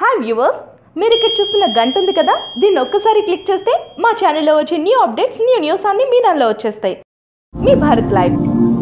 hi viewers మీరు ఇక్కడ చూస్తున్న గంట ఉంది కదా దీన్ని ఒక్కసారి క్లిక్ చేస్తే మా ఛానల్లో వచ్చే న్యూ అప్డేట్స్ న్యూ న్యూస్ అన్ని మీ దానిలో వచ్చేస్తాయి మీ భారత్ లైవ్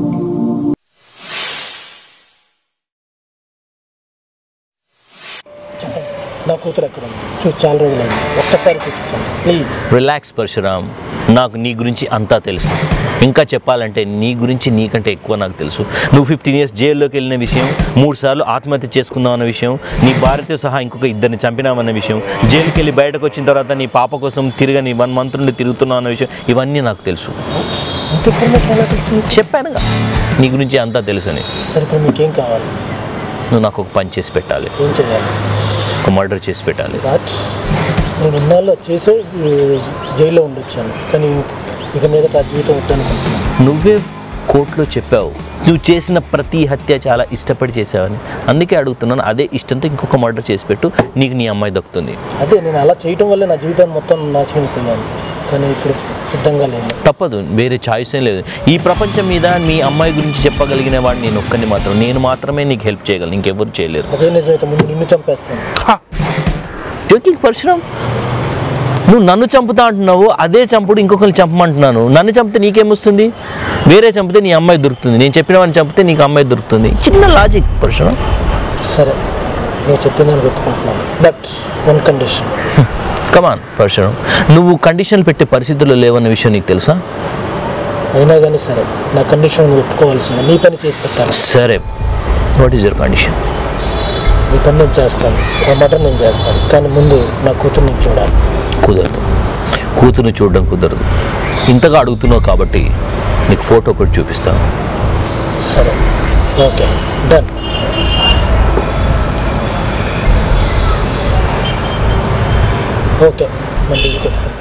చెప్పండి నా కూతురు ఎక్కడ ఉంది చూసి చాలా రోజులైంది ఒక్కసారి చూపించండి ప్లీజ్ రిలాక్స్ పరశురామ్ నాకు నీ గురించి అంతా తెలుసు ఇంకా చెప్పాలంటే నీ గురించి నీకంటే ఎక్కువ నాకు తెలుసు నువ్వు ఫిఫ్టీన్ ఇయర్స్ జైల్లోకి వెళ్ళిన విషయం మూడు సార్లు ఆత్మహత్య చేసుకుందాం అన్న విషయం నీ భార్యతో సహా ఇంకొక ఇద్దరిని చంపినామన్న విషయం జైలుకి వెళ్ళి బయటకు వచ్చిన తర్వాత నీ పాప కోసం తిరగని వన్ మంత్ నుండి తిరుగుతున్నావు అన్న విషయం ఇవన్నీ నాకు తెలుసు ఇంత ఇన్ఫర్మేషన్ ఎలా తెలిసింది చెప్పానుగా నీ గురించి అంతా తెలుసని సరే ఇప్పుడు మీకేం కావాలి నువ్వు నాకు ఒక పని చేసి పెట్టాలి ఏం చేయాలి ఒక మర్డర్ చేసి పెట్టాలి వాట్ నేను ఇన్నాళ్ళు చేసే ఈ, జైల్లో ఉండొచ్చాను కానీ ఇక మీద ఆ జీవితం వద్దనుకుంటున్నాను నువ్వే కోర్టులో చెప్పావు నువ్వు చేసిన ప్రతి హత్య చాలా ఇష్టపడి చేసావని అందుకే అడుగుతున్నాను అదే ఇష్టంతో ఇంకొక మర్డర్ చేసి పెట్టు నీకు నీ అమ్మాయి దక్కుతుంది అదే నేను అలా చేయటం వల్ల నా జీవితాన్ని మొత్తం నాశనం అయిపోయాను కానీ ఇప్పుడు సిద్ధంగా లేను తప్పదు వేరే చాయిస్ ఏం లేదు ఈ ప్రపంచం మీద మీ అమ్మాయి గురించి చెప్పగలిగిన వాడు నేను ఒక్కని మాత్రం నేను మాత్రమే నీకు హెల్ప్ చేయగలను ఇంకెవరు చేయలేరు అదే నిజమైతే ముందు నిన్ను చంపేస్తాను జోకింగ్ పరశురామ్ నువ్వు నన్ను చంపుతా అంటున్నావు అదే చంపుడు ఇంకొకరిని చంపమంటున్నాను నన్ను చంపితే నీకేమొస్తుంది వేరే చంపితే నీ అమ్మాయి దొరుకుతుంది నేను చెప్పిన వాడిని చంపితే నీకు అమ్మాయి దొరుకుతుంది చిన్న లాజిక్ పరశురామ్ సరే నువ్వు చెప్పిందని పెట్టుకుంటున్నాను but one condition come on Parashuram నువ్వు కండిషన్లు పెట్టే పరిస్థితుల్లో లేవన్న విషయం నీకు తెలుసా అయినా కానీ సరే నా కండిషన్ నువ్వు ఒప్పుకోవాల్సిందే నీ పని చేసి పెట్టాలి సరే వాట్ ఈస్ యువర్ కండిషన్ నీ పని నేను చేస్తాను ఆ మటన్ నేను చేస్తాను కానీ ముందు నా కూతురు నేను చూడాలి కుదరదు కూతురుని చూడడం కుదరదు ఇంతగా అడుగుతున్నావు కాబట్టి నీకు ఫోటో ఒకటి చూపిస్తాను సరే ఓకే డన్ ఓకే మళ్ళీ ఇంకొక